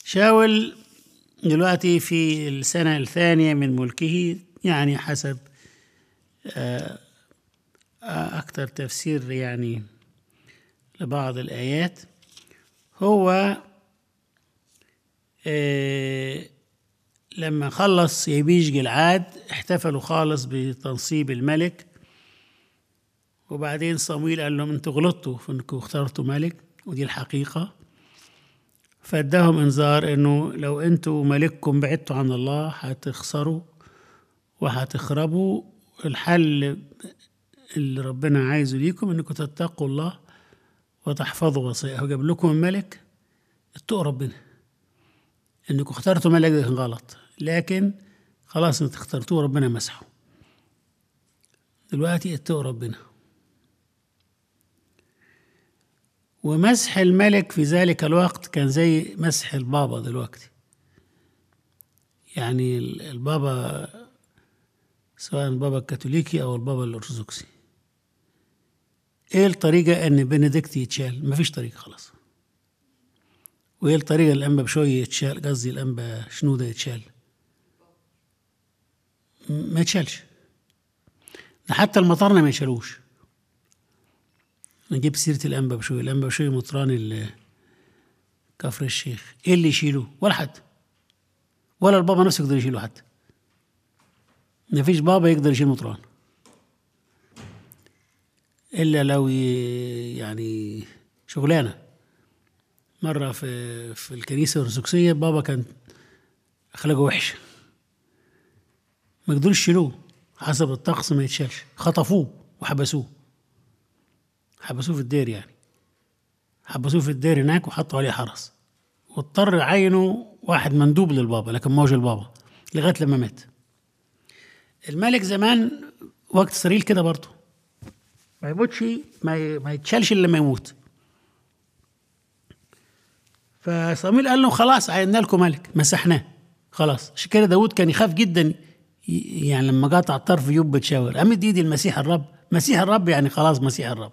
شاول دلوقتي في السنة الثانية من ملكه يعني حسب آه، آه، أكثر تفسير يعني لبعض الآيات هو آه، لما خلص يبيش جلعاد احتفلوا خالص بتنصيب الملك وبعدين صمويل قال لهم انتوا غلطتوا في انكم اخترتوا ملك ودي الحقيقة فاداهم انذار انه لو انتوا ملككم بعدتوا عن الله هتخسروا وهتخربوا الحل اللي ربنا عايزه ليكم انكم تتقوا الله وتحفظوا وصيه وجاب لكم الملك اتقوا ربنا انكم اخترتوا ملك ده كان غلط لكن خلاص انتوا اخترتوه ربنا مسحه دلوقتي اتقوا ربنا ومسح الملك في ذلك الوقت كان زي مسح البابا دلوقتي يعني البابا سواء البابا الكاثوليكي او البابا الارثوذكسي ايه الطريقة ان بنديكت يتشال مفيش طريقة خلاص وايه الطريقة الانبا بشوية يتشال قصدي الانبا شنودة يتشال م- ما يتشالش ده حتى المطرنة ما يشالوش نجيب سيرة الانبا بشوية الانبا بشوية مطران ال- كفر الشيخ ايه اللي يشيلوه ولا حد ولا البابا نفسه يقدر يشيله حتى ما فيش بابا يقدر يشيل مطران الا لو ي- يعني شغلانه مره في في الكنيسه الارثوذكسيه بابا كان اخلاقه وحشه ما يقدروش يشيلوه حسب الطقس ما يتشالش خطفوه وحبسوه حبسوه في الدير يعني حبسوه في الدير هناك وحطوا عليه حرس واضطر يعينوا واحد مندوب للبابا لكن ما هوش البابا لغايه لما مات الملك زمان وقت سريل كده برضه ما يموتش ما ي- ما يتشالش الا لما يموت فصمويل قال له خلاص عينا لكم ملك مسحناه خلاص عشان كده داود كان يخاف جدا ي- يعني لما قاطع طرف يوب بتشاور امد ايدي المسيح الرب مسيح الرب يعني خلاص مسيح الرب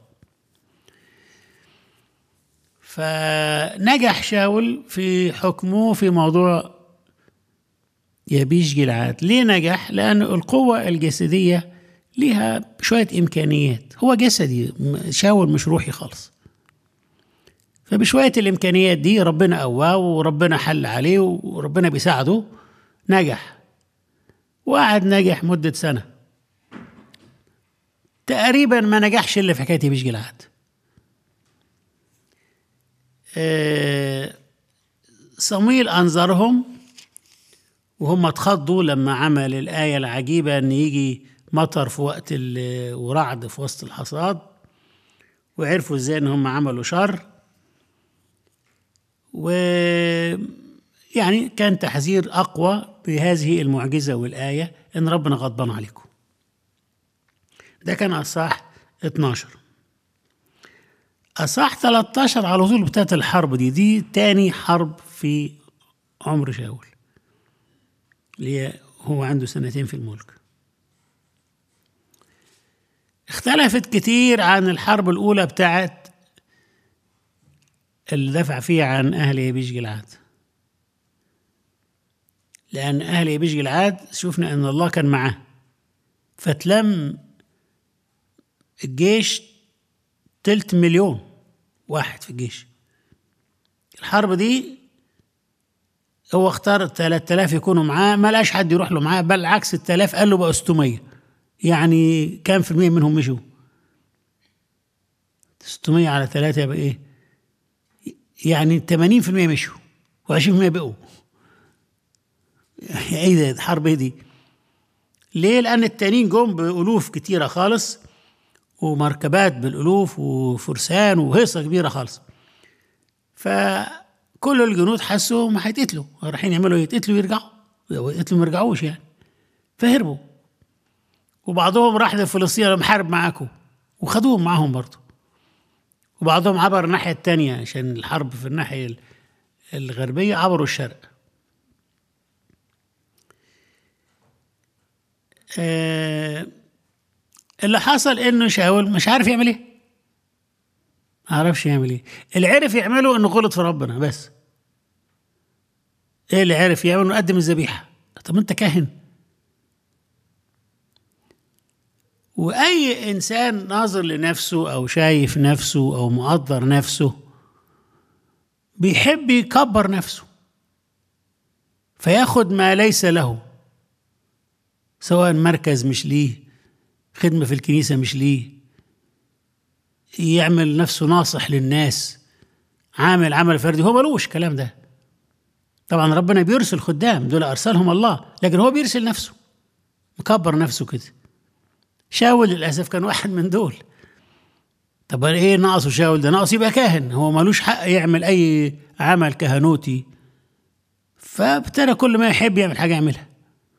فنجح شاول في حكمه في موضوع يبيش جلعاد ليه نجح لأن القوة الجسدية ليها شوية إمكانيات هو جسدي م- شاول مش روحي خالص فبشوية الإمكانيات دي ربنا قواه وربنا حل عليه وربنا بيساعده نجح وقعد نجح مدة سنة تقريبا ما نجحش إلا في حكاية يبيش جلعاد آه، صمويل أنظرهم وهم اتخضوا لما عمل الآية العجيبة إن يجي مطر في وقت ال- ورعد في وسط الحصاد وعرفوا ازاي ان هم عملوا شر و يعني كان تحذير اقوى بهذه المعجزه والايه ان ربنا غضبان عليكم ده كان اصح 12 اصح 13 على طول بتاعت الحرب دي دي تاني حرب في عمر شاول اللي هي هو عنده سنتين في الملك اختلفت كتير عن الحرب الأولى بتاعت اللي دفع فيها عن أهل يبيش جلعاد لأن أهل يبيش جلعاد شفنا أن الله كان معاه فتلم الجيش تلت مليون واحد في الجيش الحرب دي هو اختار 3000 يكونوا معاه ما لقاش حد يروح له معاه بل عكس ال 3000 قال له بقى 600 يعني كام في المية منهم مشوا 600 على 3 يبقى ايه يعني 80% مشوا و20% بقوا ايه ده الحرب ايه دي ليه لان التانيين جم بالوف كتيره خالص ومركبات بالالوف وفرسان وهيصه كبيره خالص فكل الجنود حسوا ما هيتقتلوا رايحين يعملوا يتقتلوا يرجعوا يتقتلوا ما يرجعوش يعني فهربوا وبعضهم راح لفلسطين محارب معاكم وخدوهم معاهم برضه وبعضهم عبر الناحية التانية عشان الحرب في الناحية الغربية عبروا الشرق آه اللي حصل انه شاول مش عارف يعمل ايه ما عرفش يعمل ايه اللي عرف يعمله انه غلط في ربنا بس ايه اللي عرف يعمل انه قدم الذبيحه طب انت كاهن واي انسان ناظر لنفسه او شايف نفسه او مقدر نفسه بيحب يكبر نفسه فياخد ما ليس له سواء مركز مش ليه خدمه في الكنيسه مش ليه يعمل نفسه ناصح للناس عامل عمل فردي هو ملوش الكلام ده طبعا ربنا بيرسل خدام دول ارسلهم الله لكن هو بيرسل نفسه مكبر نفسه كده شاول للاسف كان واحد من دول طب ايه ناقصه شاول ده ناقص يبقى كاهن هو ملوش حق يعمل اي عمل كهنوتي فابتدى كل ما يحب يعمل حاجه يعملها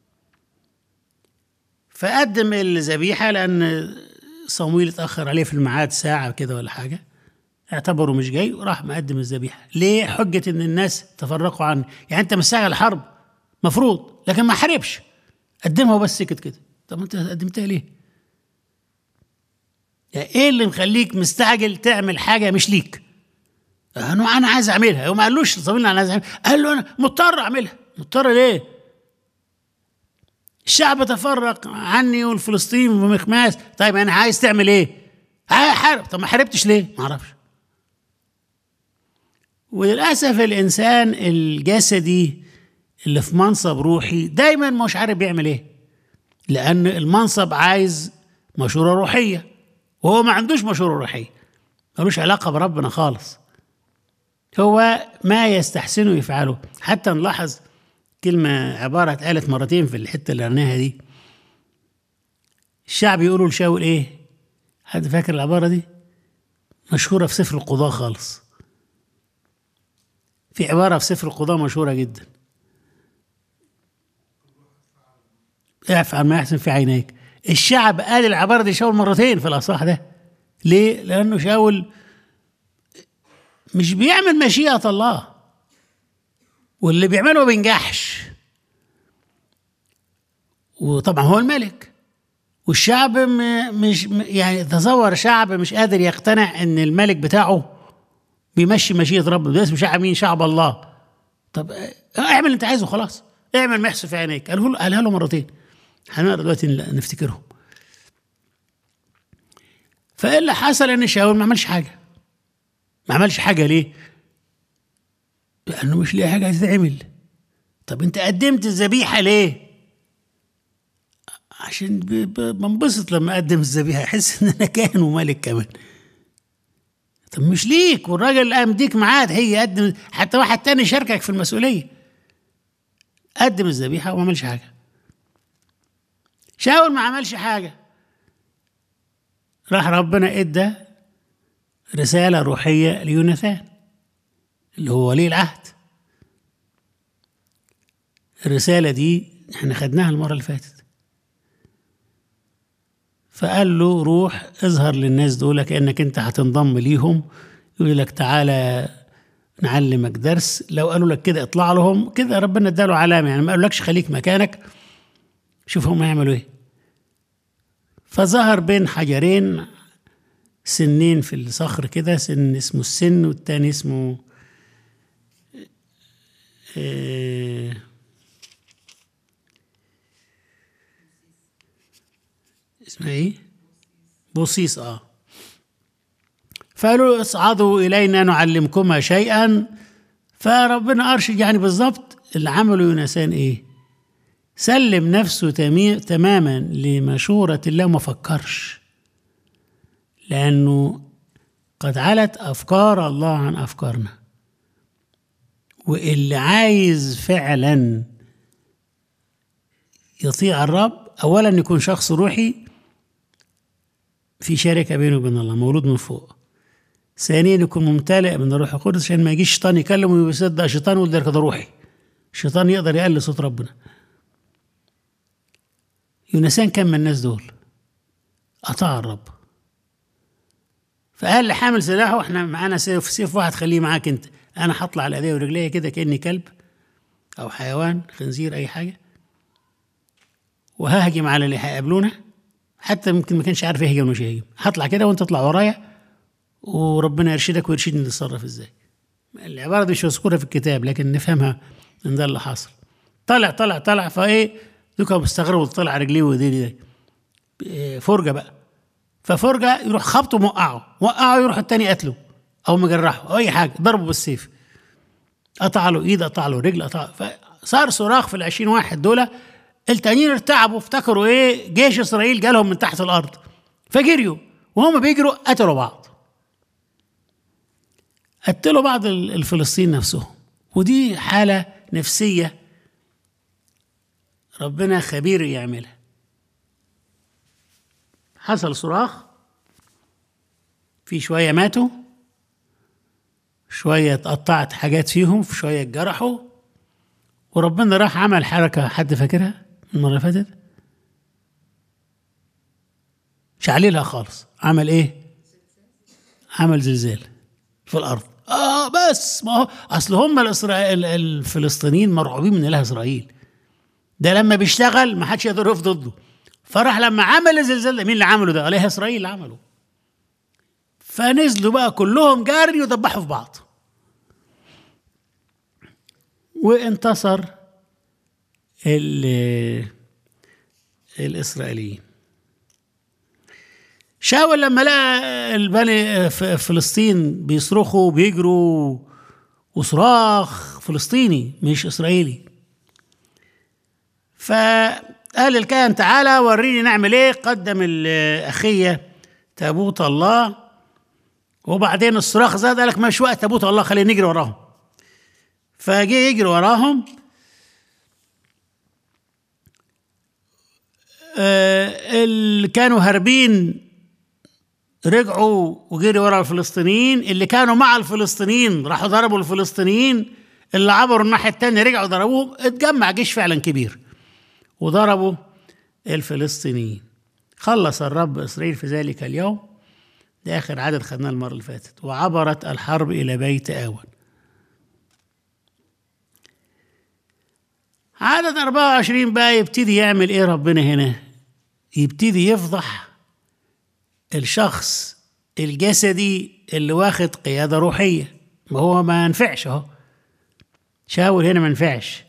فقدم الذبيحه لان صمويل اتاخر عليه في الميعاد ساعه كده ولا حاجه اعتبره مش جاي وراح مقدم الذبيحه ليه حجه ان الناس تفرقوا عنه يعني انت مستعجل الحرب مفروض لكن ما حاربش قدمها وبس سكت كده طب انت قدمتها ليه يعني ايه اللي مخليك مستعجل تعمل حاجه مش ليك انا انا عايز اعملها هو ما قالوش صمويل انا عايز اعملها قال له انا مضطر اعملها مضطر ليه الشعب تفرق عني والفلسطين ومخماس طيب انا عايز تعمل ايه عايز احارب طب ما حاربتش ليه ما اعرفش وللاسف الانسان الجسدي اللي في منصب روحي دايما مش عارف يعمل ايه لان المنصب عايز مشوره روحيه وهو ما عندوش مشوره روحيه ملوش علاقه بربنا خالص هو ما يستحسنه يفعله حتى نلاحظ كلمة عبارة اتقالت مرتين في الحتة اللي قرناها دي الشعب يقولوا لشاول ايه حد فاكر العبارة دي مشهورة في سفر القضاء خالص في عبارة في سفر القضاء مشهورة جدا اعفى ما يحسن في عينيك الشعب قال العبارة دي شاول مرتين في الأصح ده ليه؟ لأنه شاول مش بيعمل مشيئة الله واللي بيعمله ما بينجحش وطبعا هو الملك والشعب مش يعني تصور شعب مش قادر يقتنع ان الملك بتاعه بيمشي مشيئة ربنا ده اسمه شعب مين شعب الله طب اعمل اللي انت عايزه خلاص اعمل ما يحصل في عينيك قالوا له قالها له مرتين هنقرا دلوقتي نفتكرهم فايه اللي حصل ان شاول ما عملش حاجه ما عملش حاجه ليه لانه مش لاقي حاجه تتعمل طب انت قدمت الذبيحه ليه عشان بنبسط لما اقدم الذبيحه احس ان انا كاهن وملك كمان طب مش ليك والراجل اللي مديك ميعاد هي قدم حتى واحد تاني شاركك في المسؤوليه قدم الذبيحه وما عملش حاجه شاول ما عملش حاجه راح ربنا ادى رساله روحيه ليوناثان اللي هو ولي العهد الرسالة دي احنا خدناها المرة اللي فاتت فقال له روح اظهر للناس دول كأنك انت هتنضم ليهم يقول لك تعالى نعلمك درس لو قالوا لك كده اطلع لهم كده ربنا اداله علامة يعني ما قالولكش خليك مكانك شوف هم يعملوا ايه فظهر بين حجرين سنين في الصخر كده سن اسمه السن والتاني اسمه إيه اسمها ايه؟ بوصيص اه فقالوا اصعدوا الينا نعلمكما شيئا فربنا ارشد يعني بالظبط اللي عمله يونسان ايه؟ سلم نفسه تماما لمشورة الله ما فكرش لأنه قد علت أفكار الله عن أفكارنا واللي عايز فعلا يطيع الرب اولا يكون شخص روحي في شركه بينه وبين الله مولود من فوق ثانيا يكون ممتلئ من الروح القدس عشان ما يجيش شيطان يكلمه ويصدق شيطان ويقول ده كده روحي الشيطان يقدر يقلل صوت ربنا يونسان كان من الناس دول أطاع الرب فقال لحامل سلاحه احنا معانا سيف سيف واحد خليه معاك انت انا هطلع على ايديا ورجليا كده كاني كلب او حيوان خنزير اي حاجه وههجم على اللي هيقابلونا حتى ممكن ما كانش عارف يهجم مش يهجم هطلع كده وانت تطلع ورايا وربنا يرشدك ويرشدني نتصرف ازاي العباره دي مش مذكوره في الكتاب لكن نفهمها من ده اللي حصل طلع طلع طلع فايه دوكا مستغرب وطلع رجليه وايديه دي إيه، فرجه بقى ففرجه يروح خبطه موقعه موقعه يروح التاني قتله او مجرحه او اي حاجه ضربه بالسيف قطع له ايد قطع له رجل قطع فصار صراخ في العشرين واحد دول التانيين ارتعبوا افتكروا ايه جيش اسرائيل جالهم من تحت الارض فجريوا وهم بيجروا قتلوا بعض قتلوا بعض ال- الفلسطين نفسهم ودي حالة نفسية ربنا خبير يعملها حصل صراخ في شوية ماتوا شوية اتقطعت حاجات فيهم في شوية اتجرحوا وربنا راح عمل حركة حد فاكرها المرة اللي فاتت شعللها خالص عمل ايه عمل زلزال في الارض اه بس ما هو اصل هم الاسرائيل الفلسطينيين مرعوبين من اله اسرائيل ده لما بيشتغل ما حدش يقدر يقف ضده فراح لما عمل الزلزال ده مين اللي عمله ده اله اسرائيل اللي عمله فنزلوا بقى كلهم جري وذبحوا في بعض وانتصر ال- الاسرائيليين شاول لما لقى البني ف- فلسطين بيصرخوا وبيجروا وصراخ فلسطيني مش اسرائيلي فقال الكاهن تعالى وريني نعمل ايه قدم الاخيه تابوت الله وبعدين الصراخ زاد قال لك مش وقت تابوت الله خلينا نجري وراهم فجه يجري وراهم آه، اللي كانوا هاربين رجعوا وجري ورا الفلسطينيين اللي كانوا مع الفلسطينيين راحوا ضربوا الفلسطينيين اللي عبروا الناحيه الثانيه رجعوا ضربوهم اتجمع جيش فعلا كبير وضربوا الفلسطينيين خلص الرب اسرائيل في ذلك اليوم ده اخر عدد خدناه المره اللي فاتت وعبرت الحرب الى بيت اون عدد 24 بقى يبتدي يعمل ايه ربنا هنا يبتدي يفضح الشخص الجسدي اللي واخد قيادة روحية ما هو ما ينفعش اهو شاول هنا ما ينفعش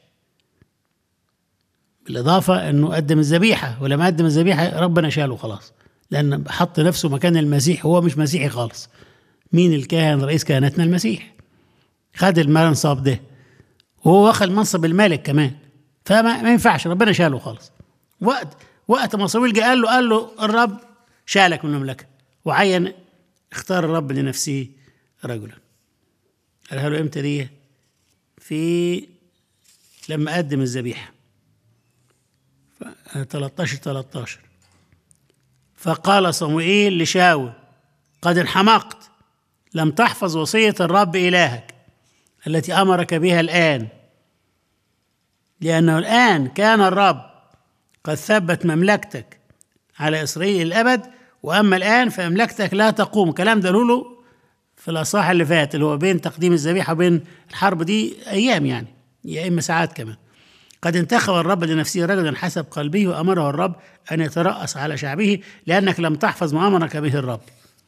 بالإضافة أنه قدم الذبيحة ولما قدم الذبيحة ربنا شاله خلاص لأن حط نفسه مكان المسيح هو مش مسيحي خالص مين الكاهن رئيس كهنتنا المسيح خد المنصب ده وهو واخد منصب الملك كمان فما ما ينفعش ربنا شاله خالص وقت وقت ما صمويل جه قال له قال له الرب شالك من المملكه وعين اختار الرب لنفسه رجلا قالها له امتى دي في لما قدم الذبيحه ف- 13 13 فقال صموئيل لشاول قد انحمقت لم تحفظ وصيه الرب الهك التي امرك بها الان لانه الان كان الرب قد ثبت مملكتك على اسرائيل الابد واما الان فمملكتك لا تقوم كلام ده له في الاصحاح اللي فات اللي هو بين تقديم الذبيحه وبين الحرب دي ايام يعني يا اما ساعات كمان قد انتخب الرب لنفسه رجلا حسب قلبه وامره الرب ان يتراس على شعبه لانك لم تحفظ ما امرك به الرب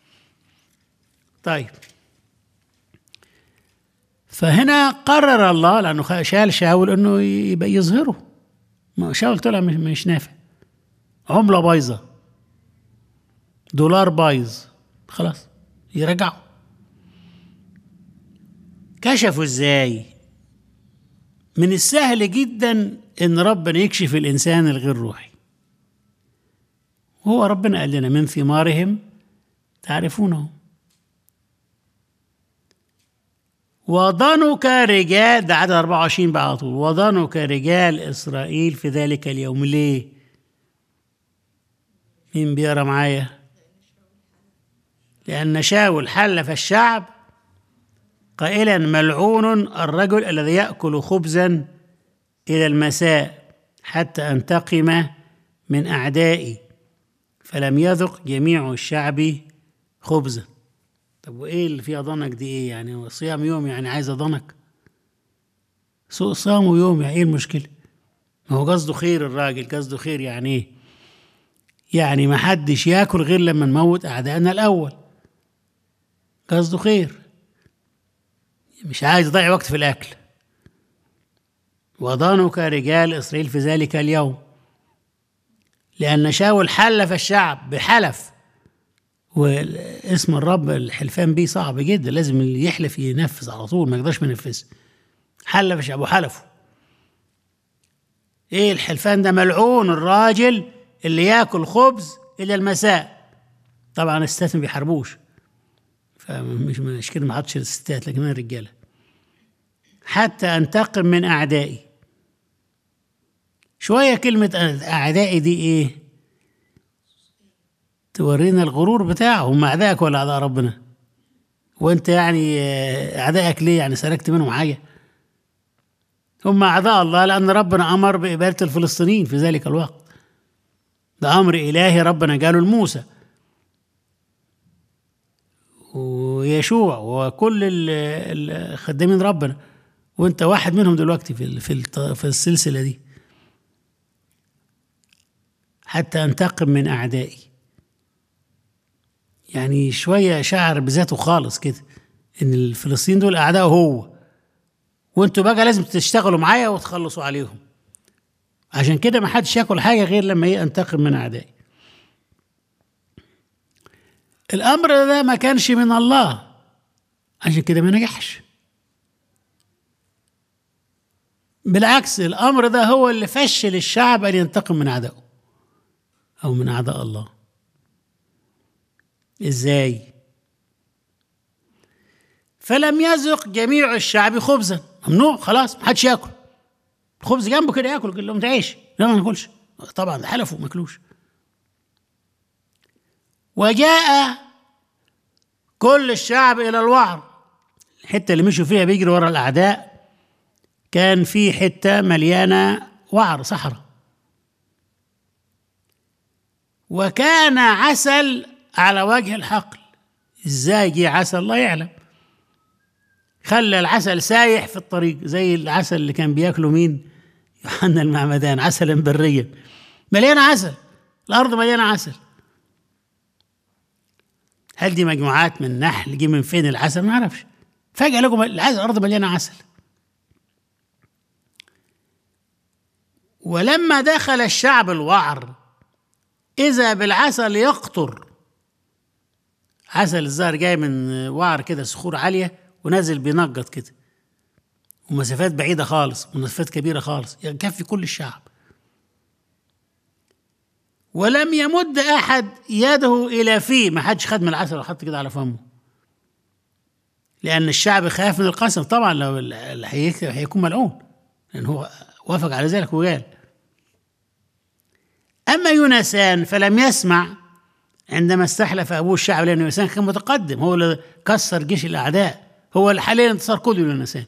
طيب فهنا قرر الله لانه خ- شال شاول انه يبقى يظهره ما شاول طلع مش- مش نافع عمله بايظه دولار بايظ خلاص يرجعوا كشفوا ازاي من السهل جدا ان ربنا يكشف الانسان الغير روحي وهو ربنا قال لنا من ثمارهم تعرفونه وظنك رجال ده عدد 24 بقى على طول وظنك رجال اسرائيل في ذلك اليوم ليه؟ مين بيقرا معايا؟ لأن شاول حلف الشعب قائلا ملعون الرجل الذي يأكل خبزا إلى المساء حتى أنتقم من أعدائي فلم يذق جميع الشعب خبزا طب وايه اللي فيها ضنك دي ايه يعني هو صيام يوم يعني عايز ضنك سوء صامه يوم يعني ايه المشكله ما هو قصده خير الراجل قصده خير يعني ايه يعني ما حدش ياكل غير لما نموت اعدائنا الاول قصده خير مش عايز يضيع وقت في الاكل وضنك رجال إسرائيل في ذلك اليوم لأن شاول حلف الشعب بحلف واسم الرب الحلفان بيه صعب جدا لازم اللي يحلف ينفذ على طول ما يقدرش ما ينفذ حلف الشعب وحلفوا ايه الحلفان ده ملعون الراجل اللي ياكل خبز الى المساء طبعا الستات ما بيحاربوش فمش مش كده ما حطش الستات لكن الرجاله حتى انتقم من اعدائي شويه كلمه اعدائي دي ايه تورينا الغرور بتاعه هم اعدائك ولا اعداء ربنا وانت يعني اعدائك ليه يعني سلكت منهم حاجه هم اعداء الله لان ربنا امر باباده الفلسطينيين في ذلك الوقت ده امر الهي ربنا قاله لموسى ويشوع وكل الخدامين ربنا وانت واحد منهم دلوقتي في في في السلسله دي حتى انتقم من اعدائي يعني شويه شعر بذاته خالص كده ان الفلسطين دول اعدائه هو وانتوا بقى لازم تشتغلوا معايا وتخلصوا عليهم عشان كده ما حدش ياكل حاجه غير لما ايه انتقم من اعدائي الامر ده ما كانش من الله عشان كده ما نجحش بالعكس الامر ده هو اللي فشل الشعب ان ينتقم من اعدائه او من اعداء الله ازاي فلم يذق جميع الشعب خبزا ممنوع خلاص ما حدش ياكل الخبز جنبه كده ياكل قال لهم تعيش لا ما ناكلش طبعا حلفوا ما اكلوش وجاء كل الشعب الى الوعر الحته اللي مشوا فيها بيجري ورا الاعداء كان في حته مليانه وعر صحراء وكان عسل على وجه الحقل ازاي جه عسل الله يعلم خلى العسل سايح في الطريق زي العسل اللي كان بياكله مين يوحنا المعمدان عسلا بريا مليانه عسل الارض مليانه عسل هل دي مجموعات من نحل جه من فين العسل ما اعرفش فجاه لقوا العسل الارض مليانه عسل ولما دخل الشعب الوعر اذا بالعسل يقطر عسل الزهر جاي من وعر كده صخور عاليه ونازل بينقط كده ومسافات بعيده خالص ومسافات كبيره خالص يكفي كل الشعب ولم يمد احد يده الى فيه ما حدش خد من العسل وحط كده على فمه لان الشعب خاف من القسم طبعا لو هيكون ملعون لان هو وافق على ذلك وقال اما يونسان فلم يسمع عندما استحلف ابوه الشعب لان يونسان كان متقدم هو اللي كسر جيش الاعداء هو اللي حاليا انتصار كله يونسان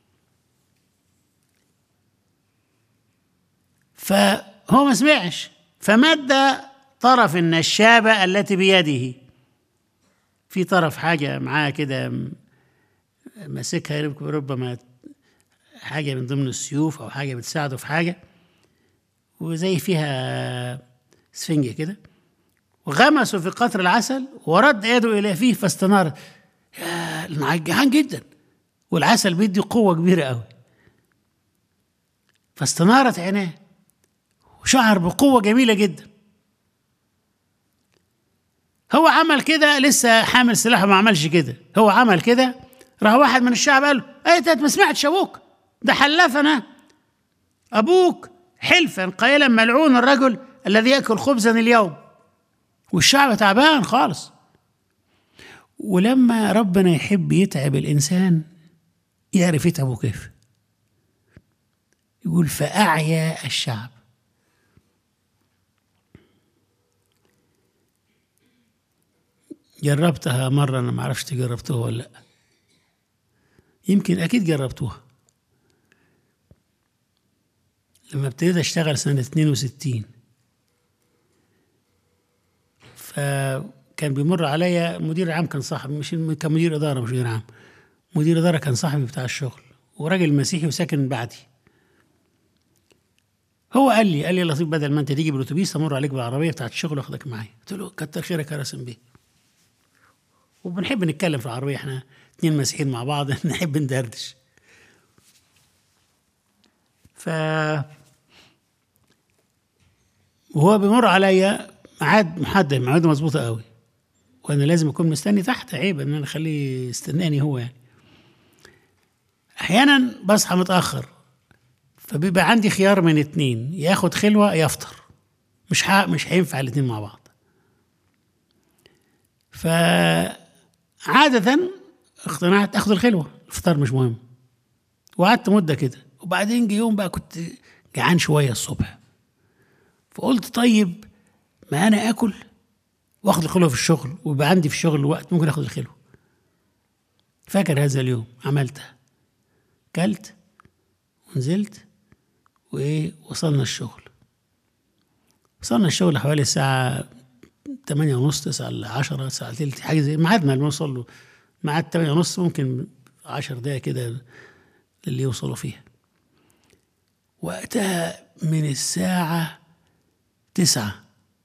فهو ما سمعش فمد طرف النشابة التي بيده في طرف حاجة معاه كده ماسكها ربما حاجة من ضمن السيوف أو حاجة بتساعده في حاجة وزي فيها سفنجة كده وغمسوا في قطر العسل ورد يده إلى فيه فاستنارت يا جعان جدا والعسل بيدي قوة كبيرة قوي فاستنارت عيناه وشعر بقوة جميلة جدا هو عمل كده لسه حامل سلاح وما عملش كده هو عمل كده راح واحد من الشعب قال له ايه انت ما سمعتش ابوك ده حلفنا ابوك حلفا قائلا ملعون الرجل الذي ياكل خبزا اليوم والشعب تعبان خالص ولما ربنا يحب يتعب الانسان يعرف يتعبه كيف يقول فاعيا الشعب جربتها مرة أنا ما أعرفش جربتوها ولا لأ يمكن أكيد جربتوها لما ابتديت أشتغل سنة 62 فكان بيمر عليا مدير عام كان صاحب مش كان مدير إدارة مش مدير عام مدير إدارة كان صاحبي بتاع الشغل وراجل مسيحي وساكن بعدي هو قال لي قال لي لطيف بدل ما انت تيجي بالاتوبيس امر عليك بالعربيه بتاعت الشغل واخدك معايا قلت له كتر خيرك يا راسم بيه وبنحب نتكلم في العربية احنا اتنين مسيحيين مع بعض نحب ندردش ف وهو بيمر عليا ميعاد محدد ميعاده مظبوطه قوي وانا لازم اكون مستني تحت عيب ان انا اخليه يستناني هو يعني احيانا بصحى متاخر فبيبقى عندي خيار من اتنين ياخد خلوه يفطر مش ح... مش هينفع الاتنين مع بعض فعادة اقتنعت اخد الخلوه الفطار مش مهم وقعدت مده كده وبعدين جه يوم بقى كنت جعان شويه الصبح فقلت طيب ما انا اكل واخد الخلوه في الشغل ويبقى عندي في الشغل وقت ممكن اخد الخلوه فاكر هذا اليوم عملتها كلت ونزلت وايه وصلنا الشغل وصلنا الشغل حوالي الساعة تمانية ونص تسعة لعشرة ساعة تلت حاجة زي ميعادنا اللي نوصل له ميعاد تمانية ونص ممكن عشر دقايق كده اللي يوصلوا فيها وقتها من الساعة تسعة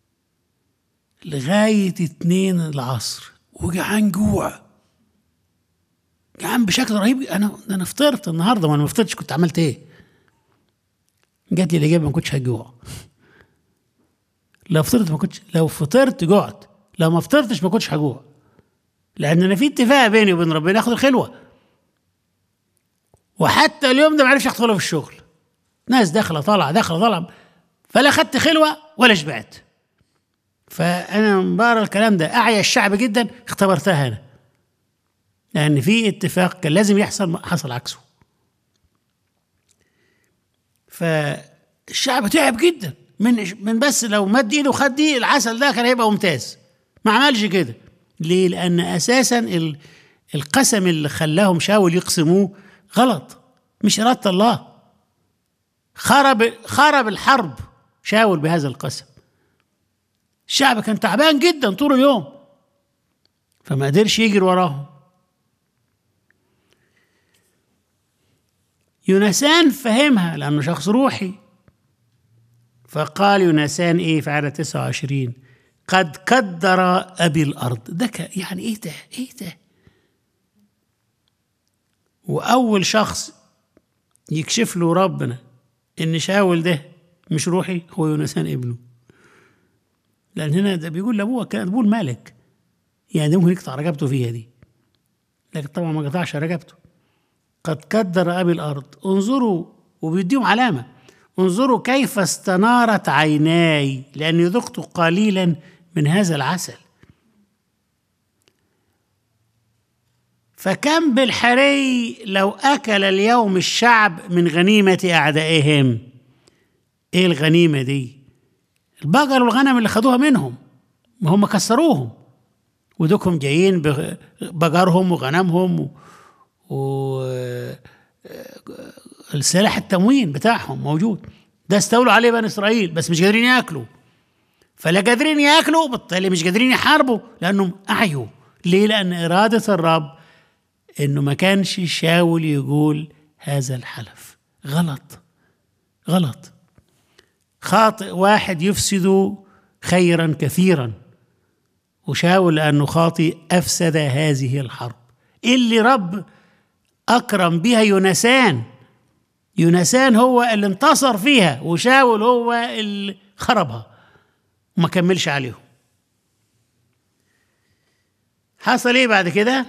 لغاية اتنين العصر وجعان جوع جعان بشكل رهيب انا انا فطرت النهارده وانا ما فطرتش كنت عملت ايه؟ جات لي الاجابه ما كنتش هجوع لو فطرت ما كنتش لو فطرت جعت لو ما فطرتش ما كنتش هجوع لان انا في اتفاق بيني وبين ربنا اخد الخلوه وحتى اليوم ده ما عرفش اخد خلوه في الشغل ناس داخله طالعه داخله طالعه فلا خدت خلوه ولا شبعت فانا من بقرا الكلام ده اعيا الشعب جدا اختبرتها انا لان في اتفاق كان لازم يحصل حصل عكسه فالشعب تعب جدا من من بس لو مد ايده وخد دي العسل ده كان هيبقى ممتاز ما عملش كده ليه لان اساسا ال- القسم اللي خلاهم شاول يقسموه غلط مش اراده الله خرب خرب الحرب شاول بهذا القسم الشعب كان تعبان جدا طول اليوم فما قدرش يجري وراهم يونسان فهمها لأنه شخص روحي فقال يونسان إيه في عدد 29 قد كدر أبي الأرض ده ك- يعني إيه ده إيه ده وأول شخص يكشف له ربنا إن شاول ده مش روحي هو يونسان ابنه لأن هنا ده بيقول لأبوه كان أبوه الملك يعني ده ممكن يقطع رقبته فيها دي لكن طبعا ما قطعش رقبته قد كدر أبي الأرض انظروا وبيديهم علامة انظروا كيف استنارت عيناي لأني ذقت قليلا من هذا العسل فكم بالحري لو أكل اليوم الشعب من غنيمة أعدائهم إيه الغنيمة دي البقر والغنم اللي خدوها منهم ما هم كسروهم ودوكم جايين بقرهم وغنمهم و... و السلاح التموين بتاعهم موجود ده استولوا عليه بني اسرائيل بس مش قادرين ياكلوا فلا قادرين ياكلوا بالتالي مش قادرين يحاربوا لانهم اعيوا ليه؟ لان اراده الرب انه ما كانش شاول يقول هذا الحلف غلط غلط خاطئ واحد يفسد خيرا كثيرا وشاول لانه خاطئ افسد هذه الحرب اللي رب أكرم بها يونسان يونسان هو اللي انتصر فيها وشاول هو اللي خربها وما كملش عليهم حصل ايه بعد كده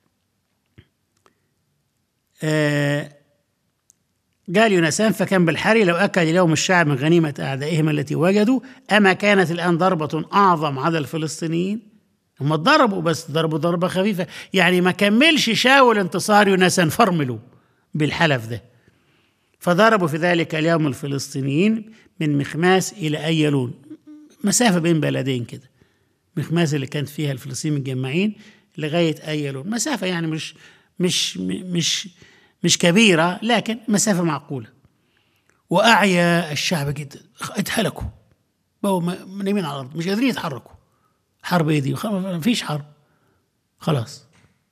آه قال يونسان فكان بالحري لو أكل اليوم الشعب من غنيمة أعدائهم التي وجدوا أما كانت الآن ضربة أعظم على الفلسطينيين هم ضربوا بس ضربوا ضربة خفيفة يعني ما كملش شاول انتصار يونسان فرملوا بالحلف ده فضربوا في ذلك اليوم الفلسطينيين من مخماس إلى أيلون مسافة بين بلدين كده مخماس اللي كانت فيها الفلسطينيين متجمعين لغاية أيلون مسافة يعني مش مش مش مش كبيرة لكن مسافة معقولة وأعيا الشعب جدا اتهلكوا بقوا نايمين على الأرض مش قادرين يتحركوا حرب ايه دي ما فيش حرب خلاص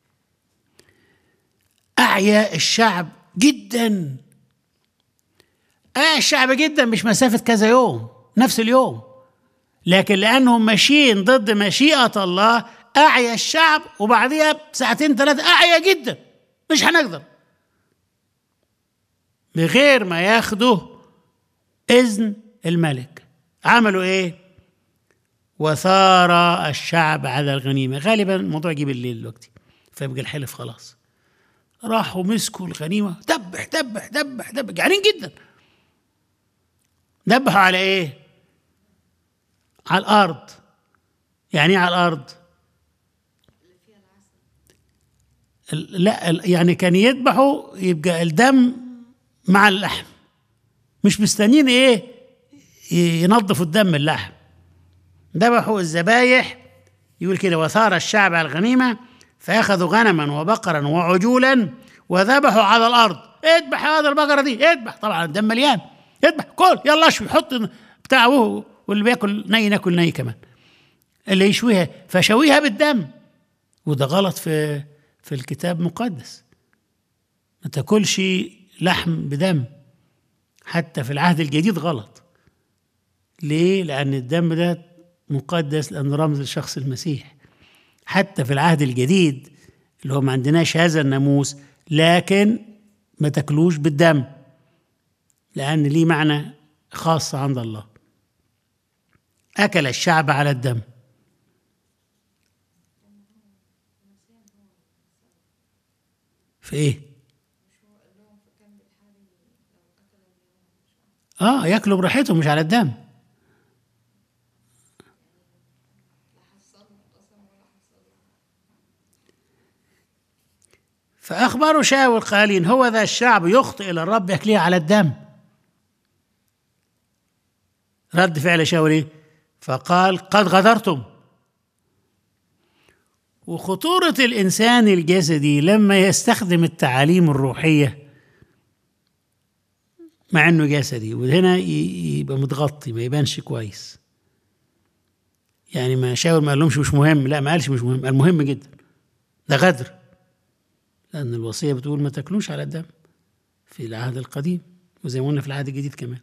أعيا الشعب جدا أعيا الشعب جدا مش مسافة كذا يوم نفس اليوم لكن لأنهم ماشيين ضد مشيئة الله أعيا الشعب وبعديها بساعتين ثلاثة أعيا جدا مش هنقدر بغير ما ياخدوا إذن الملك عملوا إيه؟ وثار الشعب على الغنيمة غالبا الموضوع يجي بالليل دلوقتي فيبقى الحلف خلاص راحوا مسكوا الغنيمة دبح دبح دبح دبح جعانين جدا دبحوا على ايه؟ على الأرض يعني ايه على الأرض؟ ال- لا ال- يعني كان يذبحوا يبقى الدم مع اللحم مش مستنيين ايه ي- ينظفوا الدم اللحم ذبحوا الذبايح يقول كده وثار الشعب على الغنيمة فأخذوا غنما وبقرا وعجولا وذبحوا على الأرض اذبح هذا البقرة دي اذبح طبعا الدم مليان اذبح كل يلا اشوي حط بتاع وهو- واللي بياكل ني ناكل ني كمان اللي يشويها فشويها بالدم وده غلط في في الكتاب المقدس ما تاكلش لحم بدم حتى في العهد الجديد غلط ليه؟ لأن الدم ده مقدس لأنه رمز لشخص المسيح حتى في العهد الجديد اللي هو ما عندناش هذا الناموس لكن ما تاكلوش بالدم لأن ليه معنى خاص عند الله أكل الشعب على الدم في إيه؟ آه ياكلوا براحتهم مش على الدم فأخبروا شاول قائلين هو ذا الشعب يخطئ إلى الرب يكليه على الدم رد فعل شاول إيه؟ فقال قد غدرتم وخطورة الإنسان الجسدي لما يستخدم التعاليم الروحية مع إنه جسدي وهنا ي- يبقى متغطي ما يبانش كويس يعني ما شاول ما قالهمش مش مهم لا ما قالش مش مهم قال مهم جدا ده غدر لأن الوصية بتقول ما تاكلوش على الدم في العهد القديم وزي ما قلنا في العهد الجديد كمان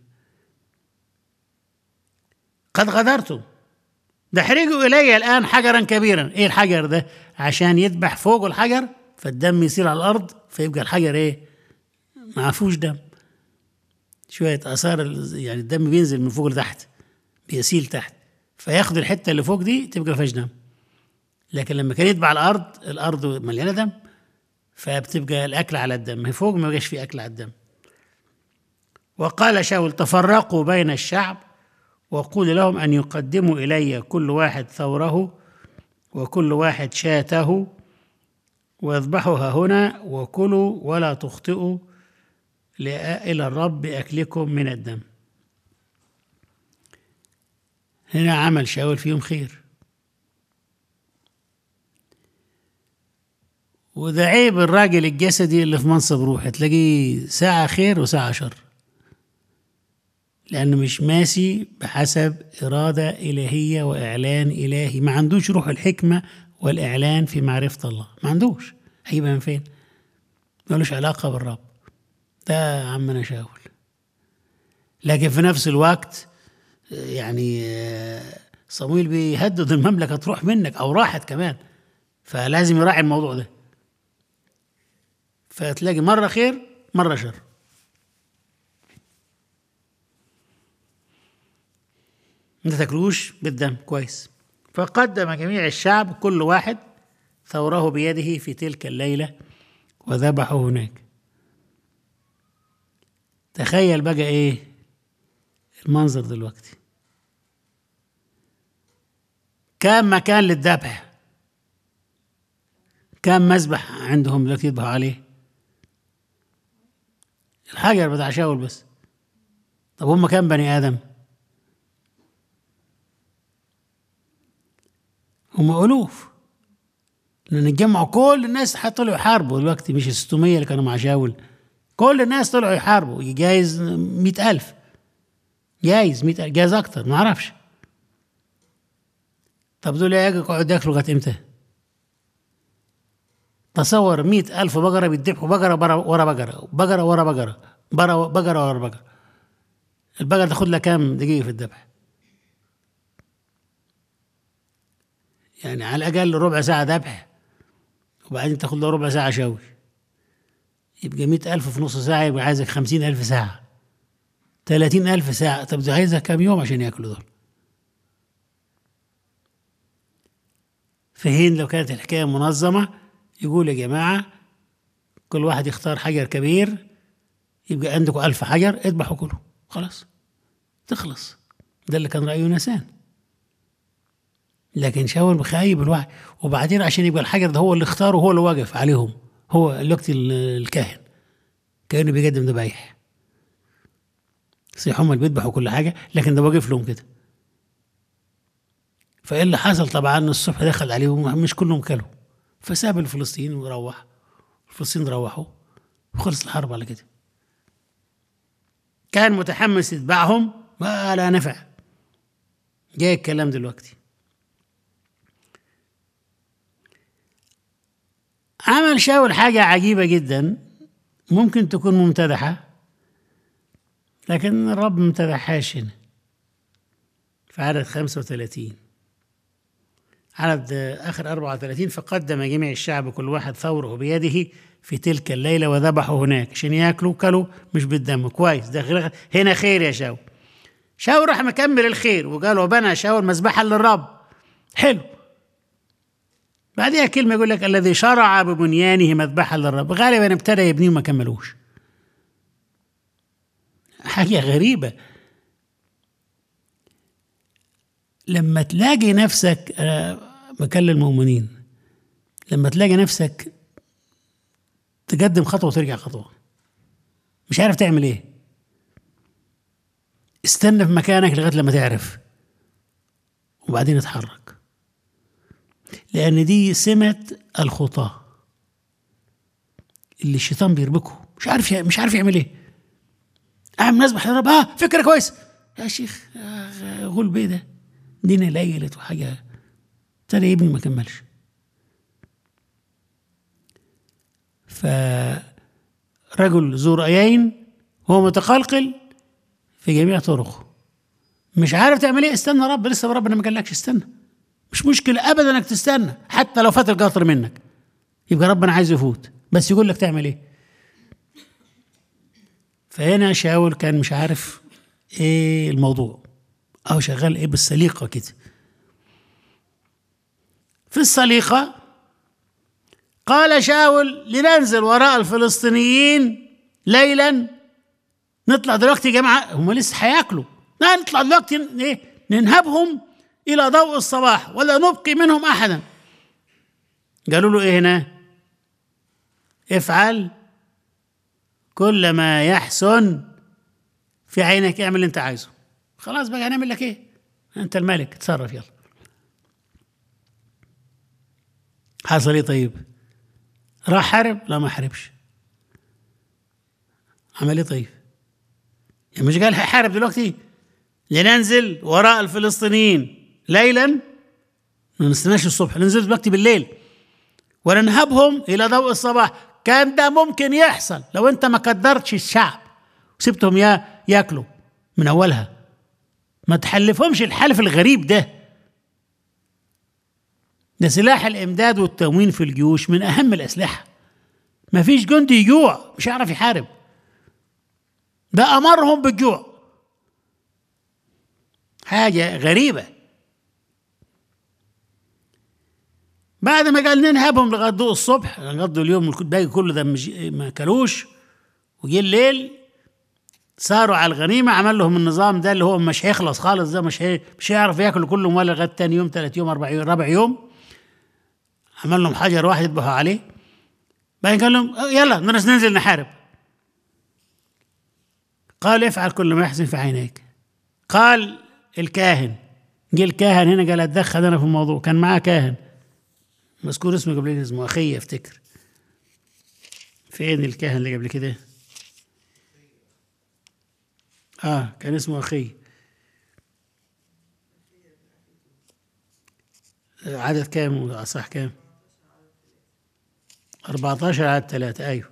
قد غدرتم ده احرجوا إلي الآن حجرا كبيرا إيه الحجر ده عشان يذبح فوق الحجر فالدم يسيل على الأرض فيبقى الحجر إيه ما فيهوش دم شوية آثار ال- يعني الدم بينزل من فوق لتحت بيسيل تحت فياخد الحتة اللي فوق دي تبقى فيهاش دم لكن لما كان يتبع الأرض الأرض مليانة دم فبتبقى الأكل على الدم هي فوق ما بقاش في أكل على الدم وقال شاول تفرقوا بين الشعب وقول لهم أن يقدموا إلي كل واحد ثوره وكل واحد شاته واذبحوها هنا وكلوا ولا تخطئوا لأ- إلى الرب بأكلكم من الدم هنا عمل شاول فيهم خير وده عيب الراجل الجسدي اللي في منصب روحي تلاقيه ساعة خير وساعة شر لأنه مش ماشي بحسب إرادة إلهية وإعلان إلهي ما عندوش روح الحكمة والإعلان في معرفة الله ما عندوش هيبقى من فين ملوش علاقة بالرب ده عمنا شاول لكن في نفس الوقت يعني آه، صمويل بيهدد المملكة تروح منك أو راحت كمان فلازم يراعي الموضوع ده فتلاقي مرة خير مرة شر ما تاكلوش بالدم كويس فقدم جميع الشعب كل واحد ثوره بيده في تلك الليلة وذبحه هناك تخيل بقى ايه المنظر دلوقتي كم مكان للذبح كم مذبح عندهم دلوقتي يذبحوا عليه الحجر بتاع شاول بس طب هم كام بني ادم هم الوف لان اتجمعوا كل الناس طلعوا يحاربوا دلوقتي مش ال 600 اللي كانوا مع شاول كل الناس طلعوا يحاربوا جايز مئة ألف جايز مئة ألف جايز أكتر ما أعرفش طب دول يقعدوا ياكلوا لغاية إمتى؟ تصور مئة ألف بقرة بيذبحوا بقرة برا- ورا بقرة بقرة ورا بقرة برا- بقرة ورا بقرة البقرة تاخد لها كام دقيقة في الذبح؟ يعني على الأقل ربع ساعة ذبح وبعدين تاخد له ربع ساعة شوي يبقى مئة ألف في نص ساعة يبقى عايزك خمسين ألف ساعة ثلاثين ألف ساعة طب ده عايزك كام يوم عشان ياكلوا دول فهين لو كانت الحكاية منظمة يقول يا جماعة كل واحد يختار حجر كبير يبقى عندكم ألف حجر اذبحوا كله خلاص تخلص ده اللي كان رأيه نسان لكن شاول بخايب الوعي وبعدين عشان يبقى الحجر ده هو اللي اختاره هو اللي واقف عليهم هو الوقت الكاهن كانه بيقدم ذبايح صحيح هم اللي بيذبحوا كل حاجه لكن ده واقف لهم كده فايه اللي حصل طبعا الصبح دخل عليهم مش كلهم كلوا فساب الفلسطينيين وروح الفلسطينيين روحوا وخلص الحرب على كده كان متحمس يتبعهم ما لا نفع جاي الكلام دلوقتي عمل شاول حاجة عجيبة جدا ممكن تكون ممتدحة لكن الرب ممتدحهاش هنا في عدد 35 عدد آخر 34 فقدم جميع الشعب كل واحد ثوره بيده في تلك الليلة وذبحوا هناك عشان ياكلوا كلوا مش بالدم كويس ده هنا خير يا شاول شاول راح مكمل الخير وقال وبنى شاول مذبحا للرب حلو بعدها كلمة يقول لك الذي شرع ببنيانه مذبحا للرب غالبا ابتدى يبنيه وما كملوش حاجة غريبة لما تلاقي نفسك أنا بكلم المؤمنين لما تلاقي نفسك تقدم خطوة وترجع خطوة مش عارف تعمل ايه استنى في مكانك لغاية لما تعرف وبعدين اتحرك لأن دي سمة الخطاة اللي الشيطان بيربكه مش عارف مش عارف يعمل ايه اعمل نسبح يا رب اه فكره كويس يا شيخ غول بيه ده دينا ليلت وحاجه ابتدى ابني ما كملش فرجل ذو رأيين هو متقلقل في جميع طرقه مش عارف تعمل ايه استنى رب لسه ربنا ما قالكش استنى مش مشكلة أبدا إنك تستنى حتى لو فات القطر منك يبقى ربنا عايز يفوت بس يقول لك تعمل إيه فهنا شاول كان مش عارف إيه الموضوع أو شغال إيه بالسليقة كده في السليقة قال شاول لننزل وراء الفلسطينيين ليلا نطلع دلوقتي يا جماعة هم لسه هياكلوا لا نطلع دلوقتي ايه ننهبهم إلى ضوء الصباح ولا نبقي منهم أحدا قالوا له إيه هنا افعل كل ما يحسن في عينك اعمل اللي انت عايزه خلاص بقى هنعمل لك ايه انت الملك اتصرف يلا حصل ايه طيب راح حارب لا ما حاربش عمل ايه طيب يعني مش قال هيحارب دلوقتي لننزل وراء الفلسطينيين ليلا ما نستناش الصبح ننزل دلوقتي بالليل وننهبهم الى ضوء الصباح كان ده ممكن يحصل لو انت ما قدرتش الشعب وسبتهم يا ياكلوا من اولها ما تحلفهمش الحلف الغريب ده ده سلاح الامداد والتموين في الجيوش من اهم الاسلحه ما فيش جندي يجوع مش هيعرف يحارب ده امرهم بالجوع حاجه غريبه بعد ما قال ننهبهم لغايه ضوء الصبح قضوا اليوم الباقي كله ده ما كلوش وجي الليل ساروا على الغنيمه عمل لهم النظام ده اللي هو مش هيخلص خالص ده مش هي مش هيعرف ياكلوا كلهم ولا لغايه تاني يوم ثلاث يوم اربع يوم رابع يوم عمل لهم حجر واحد يذبحوا عليه بعدين قال لهم يلا ننزل نحارب قال افعل كل ما يحسن في عينيك قال الكاهن جه الكاهن هنا قال اتدخل انا في الموضوع كان معاه كاهن مذكور اسمه قبل كده اسمه اخي افتكر فين الكاهن اللي قبل كده اه كان اسمه اخي عدد كام صح كام 14 عدد ثلاثة أيوه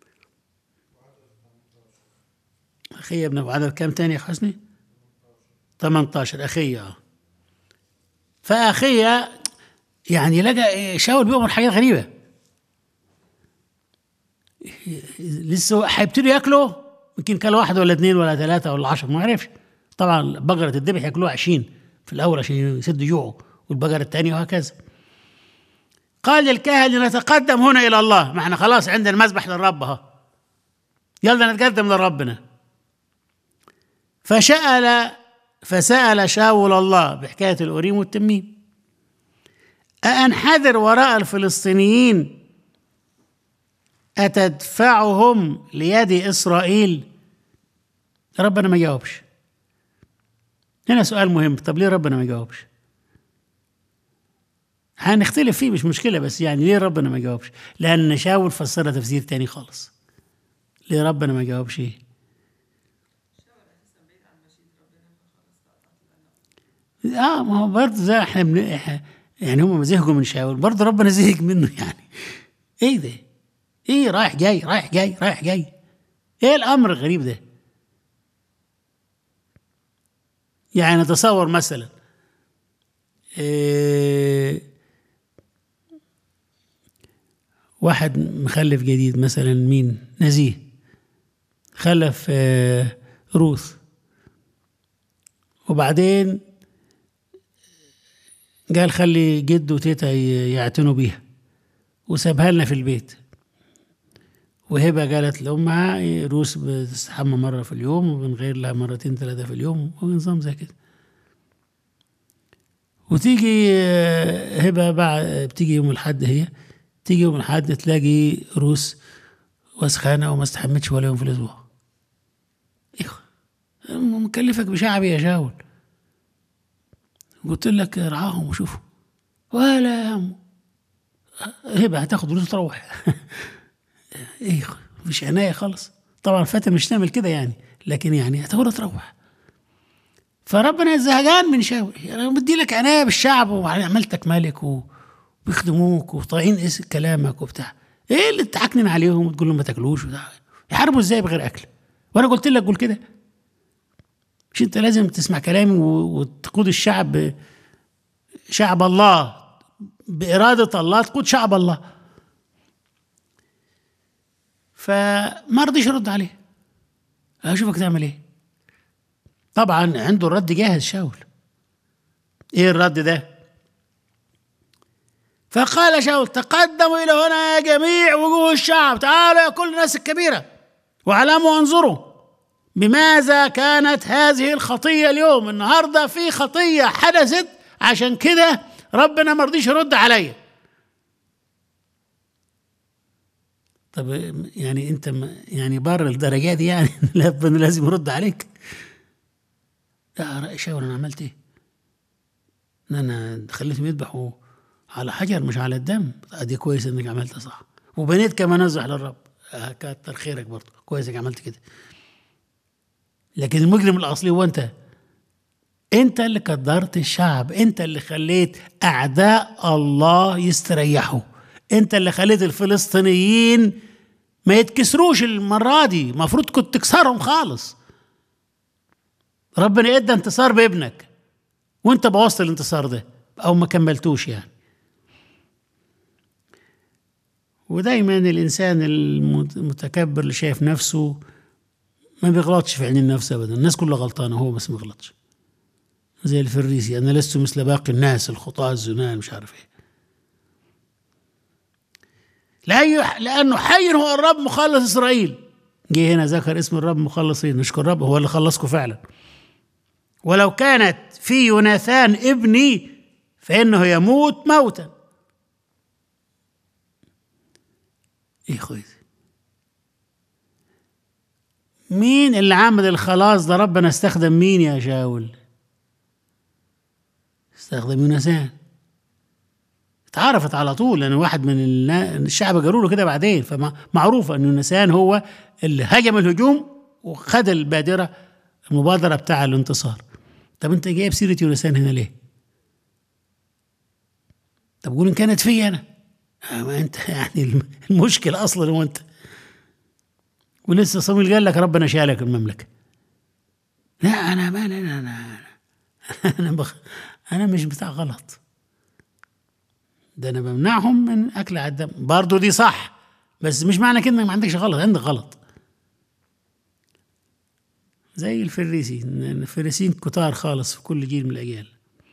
أخي ابن عدد كام تاني يا حسني 18 أخي اه فأخي يعني لقى شاول بيؤمر حاجات غريبة لسه هيبتدوا ياكلوا يمكن كان واحد ولا اثنين ولا ثلاثه ولا عشرة ما عرفش طبعا بقره الذبح ياكلوها 20 في الاول عشان يسدوا جوعه والبقره الثانيه وهكذا قال الكاهن نتقدم هنا الى الله ما احنا خلاص عندنا مذبح للرب ها يلا نتقدم لربنا فسأل فسأل شاول الله بحكاية الأوريم والتميم أأنحدر وراء الفلسطينيين أتدفعهم ليد إسرائيل ربنا ما جاوبش هنا سؤال مهم طب ليه ربنا ما جاوبش هنختلف فيه مش مشكلة بس يعني ليه ربنا ما جاوبش لأن شاول فسرها تفسير تاني خالص ليه ربنا ما جاوبش ايه اه ما هو برضه زي احنا بن... يعني هم زهقوا من شاول برضه ربنا زهق منه يعني ايه ده؟ ايه رايح جاي رايح جاي رايح جاي ايه الامر الغريب ده؟ يعني نتصور مثلا إيه واحد مخلف جديد مثلا مين نزيه خلف آه روث وبعدين قال خلي جد وتيتا يعتنوا بيها وسابها لنا في البيت وهبة قالت لأمها روس بتستحمى مرة في اليوم وبنغير لها مرتين ثلاثة في اليوم ونظام زي كده وتيجي هبة بعد بتيجي يوم الحد هي تيجي يوم الحد تلاقي روس وسخانة وما استحمتش ولا يوم في الأسبوع إيه مكلفك بشعبي يا شاول قلت لك ارعاهم وشوفوا ولا يا عم هبه هتاخد روس وتروح ايه مفيش عنايه خالص طبعا فاتن مش تعمل كده يعني لكن يعني هتاخدها تروح فربنا زهقان من شاول انا بدي لك عنايه بالشعب وعملتك ملك وبيخدموك وطايعين كلامك وبتاع ايه اللي تعكنن عليهم وتقول لهم ما تاكلوش وبتاع يحاربوا ازاي بغير اكل وانا قلت لك قول كده مش انت لازم تسمع كلامي وتقود الشعب شعب الله بإرادة الله تقود شعب الله فما رضيش يرد عليه اشوفك تعمل ايه طبعا عنده الرد جاهز شاول ايه الرد ده فقال شاول تقدموا الى هنا يا جميع وجوه الشعب تعالوا يا كل الناس الكبيره واعلموا وانظروا بماذا كانت هذه الخطيه اليوم النهارده في خطيه حدثت عشان كده ربنا ما رضيش يرد عليا طب يعني انت يعني بره الدرجات دي يعني ربنا لازم يرد عليك لا شاور انا عملت ايه ان انا خليتهم يذبحوا على حجر مش على الدم ادي كويس انك عملتها صح وبنيت كمان ازح للرب كتر خيرك برضه كويس انك عملت كده لكن المجرم الاصلي هو انت انت اللي قدرت الشعب انت اللي خليت اعداء الله يستريحوا انت اللي خليت الفلسطينيين ما يتكسروش المرة دي المفروض كنت تكسرهم خالص ربنا ادى انتصار بابنك وانت بوظت الانتصار ده او ما كملتوش يعني ودايما الانسان المتكبر اللي شايف نفسه ما بيغلطش في عين النفس ابدا الناس كلها غلطانه هو بس ما بيغلطش زي الفريسي انا لست مثل باقي الناس الخطاة الزنان مش عارف ايه لانه حي هو الرب مخلص اسرائيل جه هنا ذكر اسم الرب مخلصين نشكر الرب هو اللي خلصكم فعلا ولو كانت في يوناثان ابني فانه يموت موتا ايه خويا مين اللي عمل الخلاص ده ربنا استخدم مين يا شاول استخدم يونسان اتعرفت على طول لان واحد من الشعب قالوا له كده بعدين فمعروفه ان يونسان هو اللي هجم الهجوم وخد البادره المبادره بتاع الانتصار طب انت جايب سيره يونسان هنا ليه؟ طب قول ان كانت في انا ما انت يعني المشكله اصلا هو انت ولسه صمويل قال لك ربنا شالك المملكه لا انا ما انا انا انا, أنا, بخ انا مش بتاع غلط ده انا بمنعهم من اكل على الدم برضه دي صح بس مش معنى كده انك ما عندكش غلط عندك غلط زي الفريسين الفريسين كتار خالص في كل جيل من الاجيال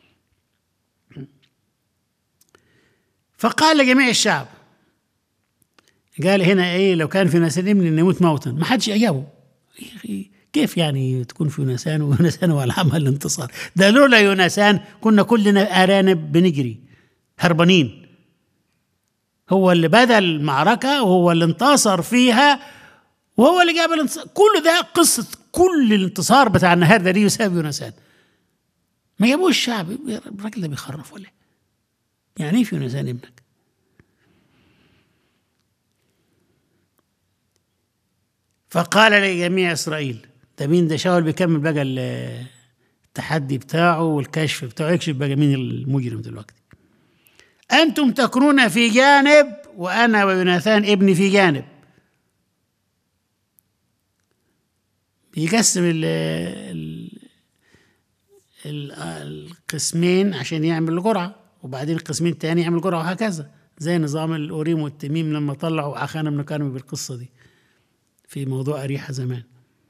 فقال لجميع الشعب قال هنا ايه لو كان في نسان ابن يموت موتا ما حدش اجابه يا اخي كيف يعني تكون في يونسان ويونسان هو العمل الانتصار ده لولا يونسان كنا كلنا ارانب بنجري هربانين هو اللي بدا المعركه وهو اللي انتصر فيها وهو اللي جاب الانتصار كل ده قصه كل الانتصار بتاع النهار ده يساوي يونسان ما جابوش الشعب الراجل ده بيخرف ولا إيه؟ يعني ايه في يونسان ابنك فقال لجميع اسرائيل ده مين ده شاول بيكمل بقى ال- التحدي بتاعه والكشف بتاعه يكشف بقى مين المجرم دلوقتي انتم تكونون في جانب وانا ويوناثان ابني في جانب بيقسم ال ال ال- القسمين عشان يعمل جرعه وبعدين القسمين التاني يعمل جرعه وهكذا زي نظام الاوريم والتميم لما طلعوا اخانا بن كرمي بالقصه دي في موضوع أريحة زمان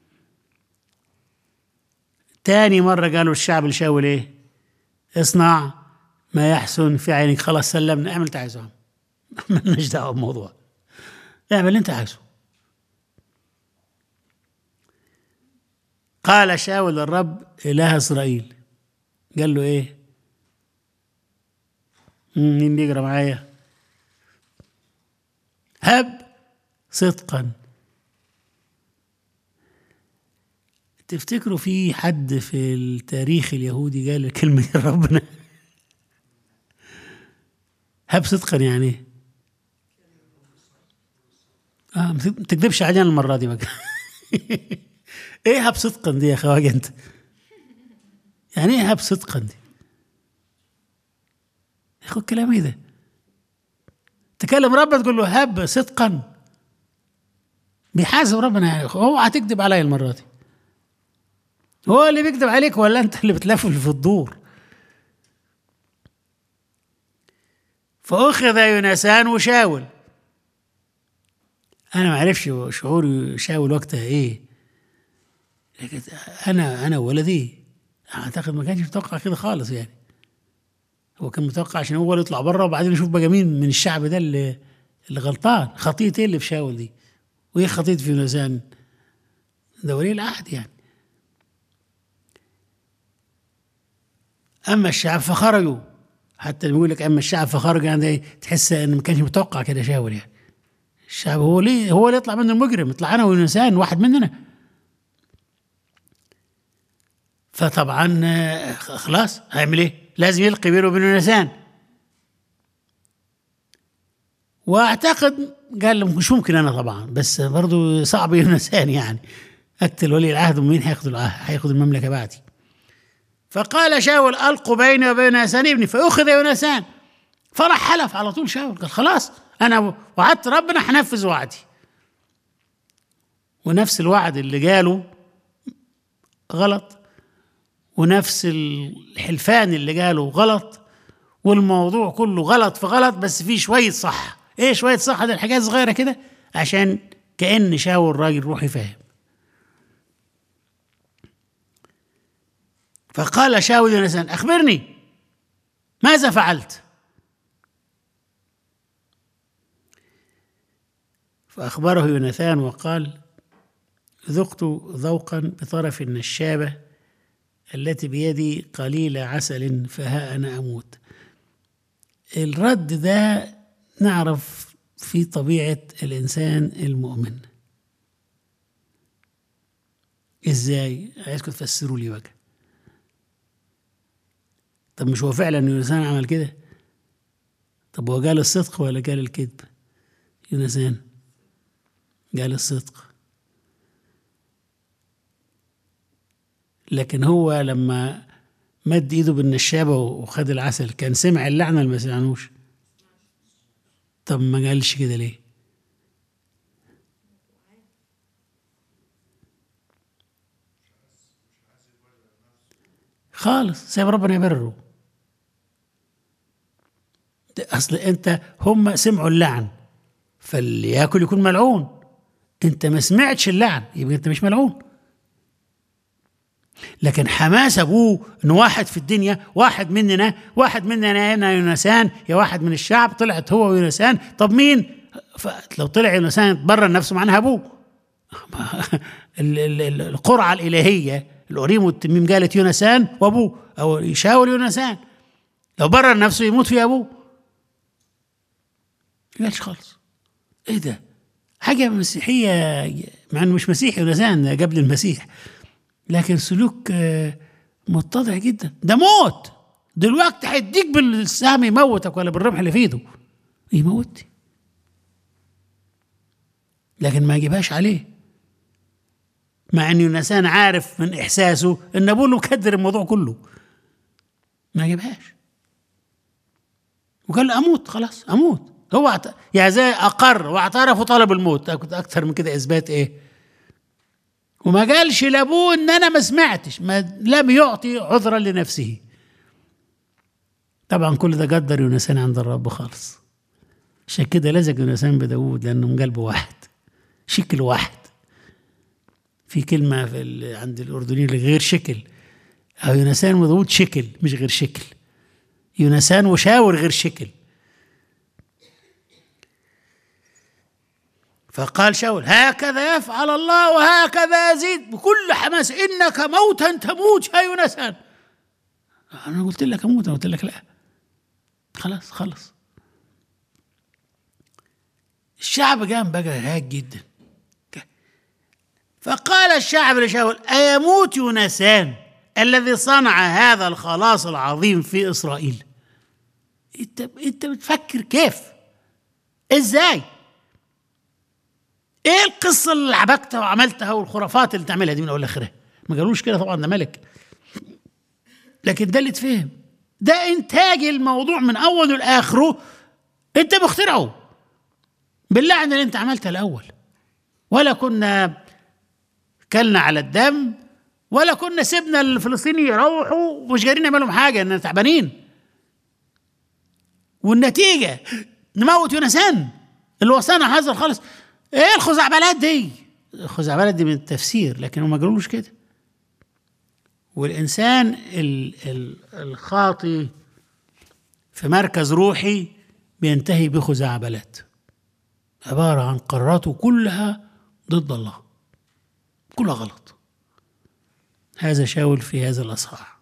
تاني مرة قالوا الشعب لشاول ايه اصنع ما يحسن في عينك خلاص سلمنا اعمل اللي عايزه مالناش دعوة بالموضوع اعمل اللي انت عايزه قال شاول الرب إله إسرائيل قال له إيه؟ مم، مين بيقرا معايا؟ هب صدقا تفتكروا في حد في التاريخ اليهودي قال الكلمة دي ربنا هب صدقا يعني ايه؟ اه ما تكذبش علينا المرة دي بقى ايه هب صدقا دي يا خواجة انت يعني ايه هب صدقا دي يا اخو الكلام ايه ده تكلم ربنا تقول له هب صدقا بيحاسب ربنا يعني اوعى تكذب عليا المرة دي هو اللي بيكذب عليك ولا انت اللي بتلفل في الدور فأخذ يونسان وشاول أنا ما أعرفش شعور شاول وقتها إيه لكن أنا أنا ولدي أعتقد ما كانش متوقع كده خالص يعني هو كان متوقع عشان هو اللي يطلع بره وبعدين يشوف بقى مين من الشعب ده اللي اللي غلطان خطية إيه اللي في شاول دي وإيه خطية في يونسان ده ولي العهد يعني اما الشعب فخرجوا حتى لما يقول لك اما الشعب فخرج يعني تحس ان ما كانش متوقع كده شاول يعني الشعب هو ليه هو اللي يطلع منه المجرم يطلع انا والانسان واحد مننا فطبعا آه، خلاص هيعمل ايه؟ لازم يلقي بينه وبين الانسان واعتقد قال له مش ممكن انا طبعا بس برضه صعب يونسان يعني اقتل ولي العهد ومين هياخد العهد هياخد المملكه بعدي فقال شاول القوا بيني وبين يونسان ابني فاخذ يونسان فراح حلف على طول شاول قال خلاص انا وعدت ربنا هنفذ وعدي ونفس الوعد اللي قاله غلط ونفس الحلفان اللي قاله غلط والموضوع كله غلط في غلط بس فيه شويه صح ايه شويه صح ده الحاجات صغيره كده عشان كان شاول راجل روحي فاهم فقال شاول يونسان أخبرني ماذا فعلت فأخبره يوناثان وقال ذقت ذوقا بطرف النشابة التي بيدي قليل عسل فها أنا أموت الرد ده نعرف في طبيعة الإنسان المؤمن إزاي عايزكم تفسروا لي بقى طب مش هو فعلا يونسان عمل كده طب هو قال الصدق ولا قال الكذب يونسان قال الصدق لكن هو لما مد ايده بالنشابه وخد العسل كان سمع اللعنه اللي ما سمعنوش طب ما قالش كده ليه خالص سيب ربنا يبرره ده اصل انت هم سمعوا اللعن فاللي ياكل يكون ملعون انت ما سمعتش اللعن يبقى انت مش ملعون لكن حماس ابوه ان واحد في الدنيا واحد مننا واحد مننا هنا يونسان يا واحد من الشعب طلعت هو ويونسان طب مين لو طلع يونسان برر نفسه معناها ابوه القرعه الالهيه الأوريم والتميم قالت يونسان وابوه او يشاور يونسان لو برر نفسه يموت في ابوه ما قالش خالص ايه ده حاجه مسيحيه مع انه مش مسيحي يونسان قبل المسيح لكن سلوك متضع جدا ده موت دلوقتي هيديك بالسهم يموتك ولا بالرمح اللي في ايده يموتني لكن ما يجيبهاش عليه مع ان يونسان عارف من احساسه ان ابوه له كدر الموضوع كله ما يجيبهاش وقال له اموت خلاص اموت هو عت... يا زي اقر واعترف وطلب الموت اكثر من كده اثبات ايه وما قالش لابوه ان انا ما سمعتش ما لم يعطي عذرا لنفسه طبعا كل ده قدر يونسان عند الرب خالص عشان كده لزق يونسان بداود لانه من قلبه واحد شكل واحد في كلمه في عند الاردنيين غير شكل او يونسان وداود شكل مش غير شكل يونسان وشاور غير شكل فقال شاول هكذا يفعل الله وهكذا يزيد بكل حماس انك موتا تموت يا يونسان انا قلت لك اموت انا قلت لك لا خلاص خلص الشعب قام بقى هاج جدا فقال الشعب لشاول أيموت يونسان الذي صنع هذا الخلاص العظيم في إسرائيل انت انت بتفكر كيف ازاي ايه القصه اللي عبكتها وعملتها والخرافات اللي تعملها دي من اول لاخرها ما قالوش كده طبعا ده ملك لكن ده اللي اتفهم ده انتاج الموضوع من اوله لاخره انت مخترعه باللعنه اللي انت عملتها الاول ولا كنا كلنا على الدم ولا كنا سيبنا الفلسطيني يروحوا ومش قادرين نعملهم حاجه اننا تعبانين والنتيجه نموت يونسان اللي وصلنا هذا الخالص ايه الخزعبلات دي الخزعبلات دي من التفسير لكن هم ما قالوش كده والانسان الخاطي في مركز روحي بينتهي بخزعبلات عباره عن قراراته كلها ضد الله كلها غلط هذا شاول في هذا الاصحاح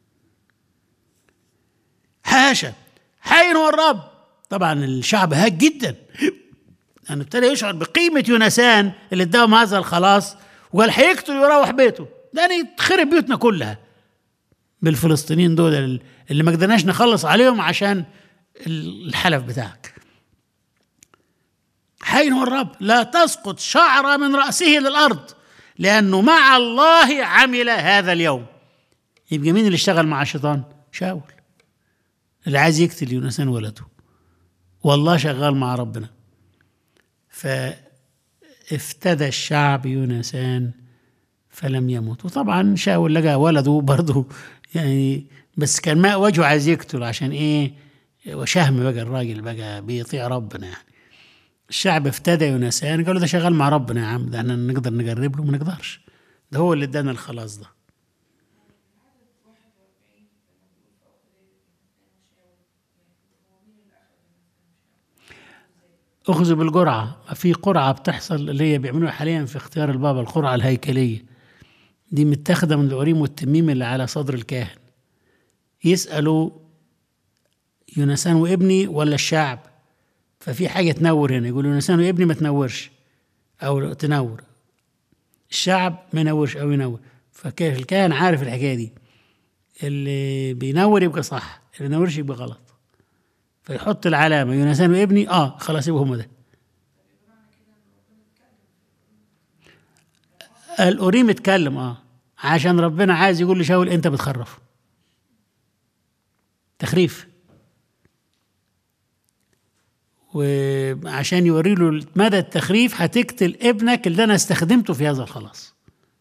حاشا حين هو الرب طبعا الشعب هاج جدا يعني ابتدى يشعر بقيمة يونسان اللي اداهم هذا الخلاص وقال هيقتل ويروح بيته ده يعني تخرب بيوتنا كلها بالفلسطينيين دول اللي ما قدرناش نخلص عليهم عشان الحلف بتاعك حين هو الرب لا تسقط شعرة من رأسه للأرض لأنه مع الله عمل هذا اليوم يبقى مين اللي اشتغل مع الشيطان شاول اللي عايز يقتل يونسان ولده والله شغال مع ربنا فافتدى الشعب يونسان فلم يمت وطبعا شاول لقى ولده برضه يعني بس كان ماء وجهه عايز يقتل عشان ايه وشهم بقى الراجل بقى بيطيع ربنا يعني الشعب افتدى يونسان قالوا ده شغال مع ربنا يا عم ده احنا نقدر نقرب له ما نقدرش ده هو اللي ادانا الخلاص ده اخذوا بالجرعه في قرعه بتحصل اللي هي بيعملوها حاليا في اختيار البابا القرعه الهيكليه دي متاخده من العريم والتميم اللي على صدر الكاهن يسالوا يونسان وابني ولا الشعب ففي حاجه تنور هنا يقولوا يونسان وابني ما تنورش او تنور الشعب ما ينورش او ينور فكيف الكاهن عارف الحكايه دي اللي بينور يبقى صح اللي ما ينورش يبقى غلط فيحط العلامه يونسان وابني اه خلاص يبقى هم ده الأوريم اتكلم اه عشان ربنا عايز يقول لشاول انت بتخرف تخريف وعشان يوري له مدى التخريف هتقتل ابنك اللي انا استخدمته في هذا الخلاص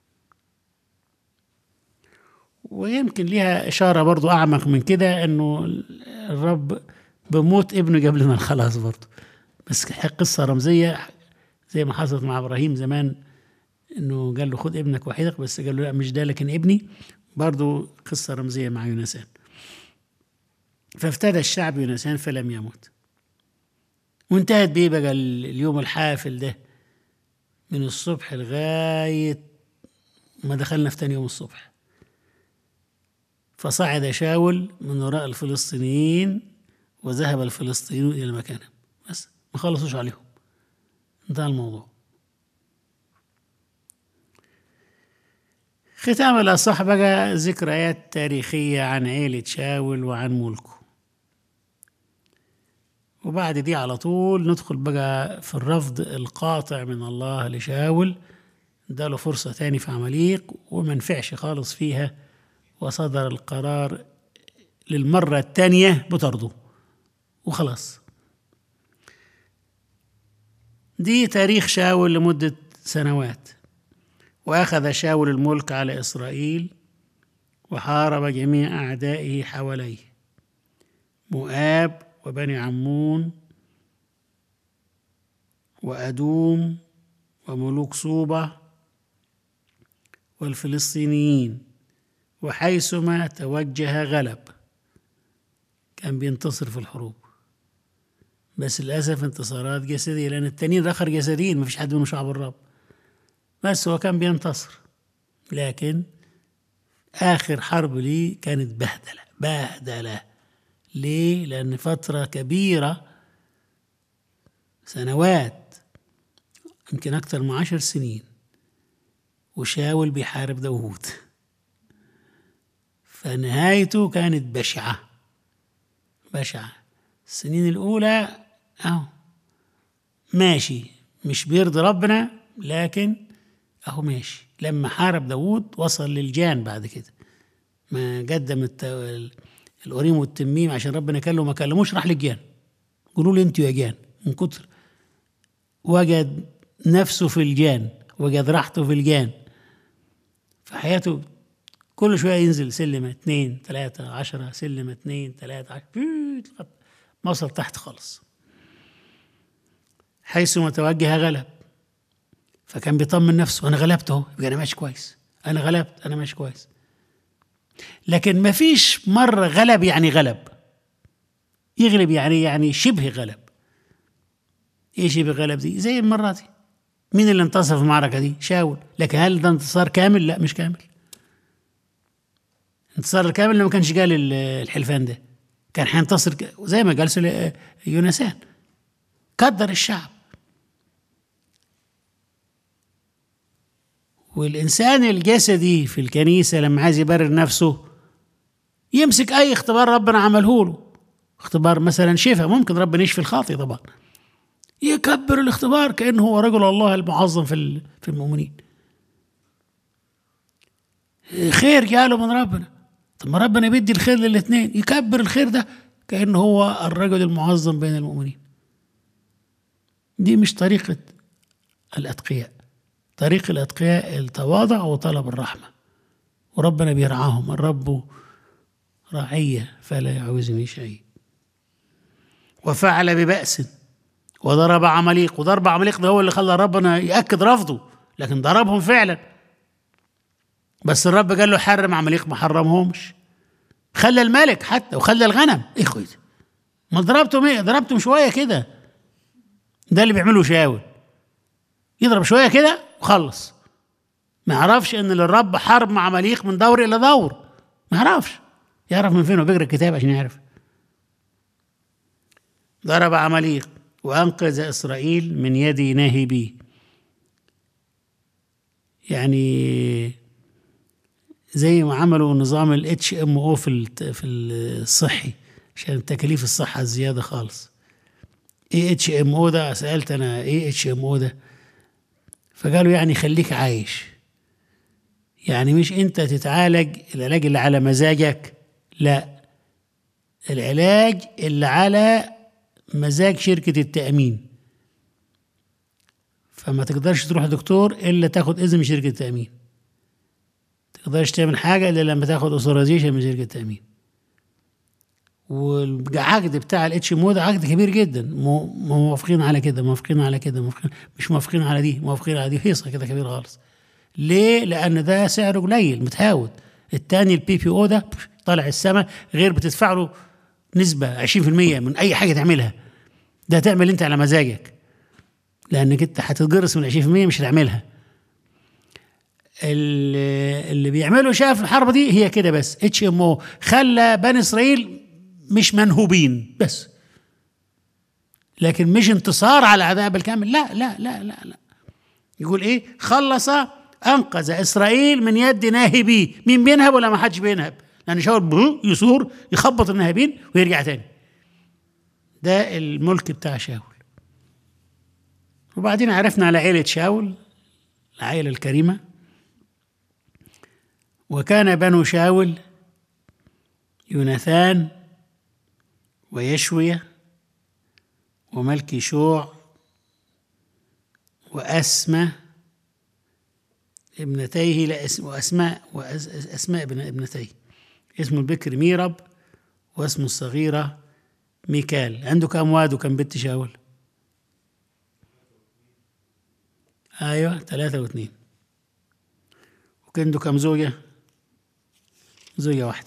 ويمكن ليها اشاره برضو اعمق من كده انه الرب بموت ابنه جاب لنا الخلاص برضه بس قصة رمزية زي ما حصلت مع إبراهيم زمان إنه قال له خد ابنك وحيدك بس قال له لا مش ده لكن ابني برضو قصة رمزية مع يونسان فافتدى الشعب يونسان فلم يمت وانتهت بيه بقى اليوم الحافل ده من الصبح لغاية ما دخلنا في تاني يوم الصبح فصعد شاول من وراء الفلسطينيين وذهب الفلسطينيون إلى مكانهم بس ما خلصوش عليهم انتهى الموضوع ختام الأصح بقى ذكريات تاريخية عن عيلة شاول وعن ملكه وبعد دي على طول ندخل بقى في الرفض القاطع من الله لشاول اداله فرصة تاني في عمليق وما نفعش خالص فيها وصدر القرار للمرة الثانية بطرده وخلاص دي تاريخ شاول لمدة سنوات وأخذ شاول الملك على إسرائيل وحارب جميع أعدائه حواليه مؤاب وبني عمون وأدوم وملوك صوبة والفلسطينيين وحيثما توجه غلب كان بينتصر في الحروب بس للأسف انتصارات جسدية لأن التانيين رخر جسديين مفيش حد منهم شعب الرب بس هو كان بينتصر لكن آخر حرب لي كانت بهدلة بهدلة ليه؟ لأن فترة كبيرة سنوات يمكن أكثر من عشر سنين وشاول بيحارب داوود فنهايته كانت بشعة بشعة السنين الأولى أهو ماشي مش بيرضي ربنا لكن أهو ماشي لما حارب داوود وصل للجان بعد كده ما قدم الت... الأوريم والتميم عشان ربنا كلمه ما كلموش راح للجان قولوا لي انتوا يا جان من كتر وجد نفسه في الجان وجد راحته في الجان فحياته كل شوية ينزل سلمة اتنين تلاتة عشرة سلمة اتنين تلاتة عشرة ما وصل تحت خالص حيثما توجه غلب فكان بيطمن نفسه انا غلبت اهو يبقى انا ماشي كويس انا غلبت انا ماشي كويس لكن ما فيش مرة غلب يعني غلب يغلب يعني يعني شبه غلب ايه شبه غلب دي زي المرة دي مين اللي انتصر في المعركة دي شاول لكن هل ده انتصار كامل لا مش كامل انتصار الكامل ما كانش قال الحلفان ده كان حينتصر زي ما قال يونسان قدر الشعب والإنسان الجسدي في الكنيسة لما عايز يبرر نفسه يمسك أي اختبار ربنا عمله له اختبار مثلا شفاء ممكن ربنا يشفي الخاطئ طبعا يكبر الاختبار كأنه هو رجل الله المعظم في في المؤمنين خير جاله من ربنا طب ما ربنا بيدي الخير للاثنين يكبر الخير ده كأنه هو الرجل المعظم بين المؤمنين دي مش طريقة الأتقياء طريق الأتقياء التواضع وطلب الرحمة وربنا بيرعاهم الرب رعية فلا يعوزني شيء وفعل ببأس وضرب عمليق وضرب عمليق ده هو اللي خلى ربنا يأكد رفضه لكن ضربهم فعلا بس الرب قال له حرم عمليق ما حرمهمش خلى الملك حتى وخلى الغنم ايه خويا ما ضربتم ايه ضربتم شويه كده ده اللي بيعمله شاول يضرب شويه كده وخلص ما يعرفش ان للرب حرب مع مليق من دور الى دور ما يعرفش يعرف من فين وبيقرا الكتاب عشان يعرف ضرب عمليق وانقذ اسرائيل من يد ناهبي يعني زي ما عملوا نظام الاتش ام او في في الصحي عشان تكاليف الصحه الزياده خالص ايه اتش ام او ده سالت انا ايه اتش ام او ده فقالوا يعني خليك عايش يعني مش انت تتعالج العلاج اللي على مزاجك لا العلاج اللي على مزاج شركة التأمين فما تقدرش تروح دكتور إلا تاخد إذن من شركة التأمين تقدرش تعمل حاجة إلا لما تاخد أوثرايزيشن من شركة التأمين والعقد بتاع الاتش ام ده عقد كبير جدا مو- موافقين على كده موافقين على كده موافقين مش موافقين على دي موافقين على دي هيصه كده كبير خالص ليه؟ لان ده سعره قليل متهاود التاني البي بي او ده طالع السما غير بتدفع له نسبه 20% من اي حاجه تعملها ده هتعمل انت على مزاجك لانك انت هتتجرس من 20% مش هتعملها اللي اللي بيعملوا شاف الحرب دي هي كده بس اتش ام او خلى بني اسرائيل مش منهوبين بس لكن مش انتصار على الاعداء بالكامل لا لا لا لا لا يقول ايه خلص انقذ اسرائيل من يد ناهبيه مين بينهب ولا ما حدش بينهب لان شاول برو يثور يخبط الناهبين ويرجع تاني ده الملك بتاع شاول وبعدين عرفنا على عيلة شاول العائلة الكريمة وكان بنو شاول يوناثان ويشوية وملكي شوع وأسمى ابنتيه لا اسم وأسماء وأسماء ابن ابنتيه اسمه البكر ميرب واسمه الصغيرة ميكال عنده كم واد وكم بنت شاول ايوه ثلاثة واثنين وعنده كم زوجة زوجة واحدة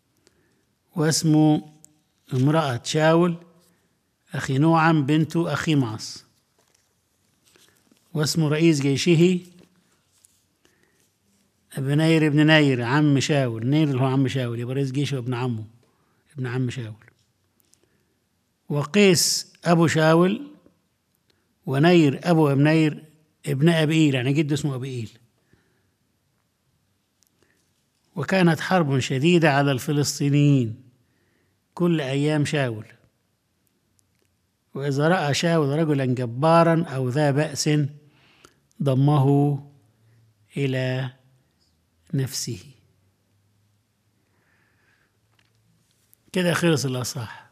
واسمه امرأة شاول أخي نوعم بنت أخي معص واسمه رئيس جيشه ابن ناير ابن ناير عم شاول ناير اللي هو عم شاول يبقى رئيس جيشه ابن عمه ابن عم شاول وقيس أبو شاول ونير أبو أبنير ابن أبيئيل يعني جده اسمه أبيئيل وكانت حرب شديدة على الفلسطينيين كل أيام شاول وإذا رأى شاول رجلا جبارا أو ذا بأس ضمه إلى نفسه كده خلص الأصح